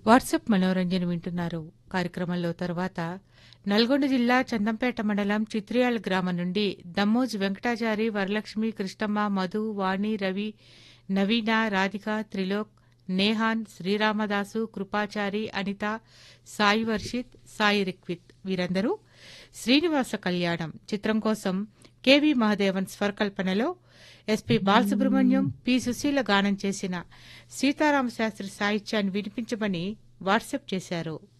WhatsApp మనోరంజన వింటున్నారు కార్యక్రమంలో తర్వాత నల్గొండ జిల్లా చందంపేట మండలం చిత్రియాల గ్రామం నుండి దమ్మోజ్ వెంకటాచారి వరలక్ష్మి కృష్ణమ్మ మధు వాణి రవి నవీన రాధిక త్రిలోక్ నేహాన్ శ్రీరామదాసు కృపాచారి అనిత సాయి వర్షిత్ సాయి రిక్విత్ వీరందరూ శ్రీనివాస కళ్యాణం చిత్రం కోసం కెవి మహదేవన్ స్వరకల్పనలో ఎస్పి బాలసుబ్రహ్మణ్యం పి సుశీల గానం చేసిన సీతారామ శాస్త్రి సాహిత్యాన్ని వినిపించమని వాట్సాప్ చేశారు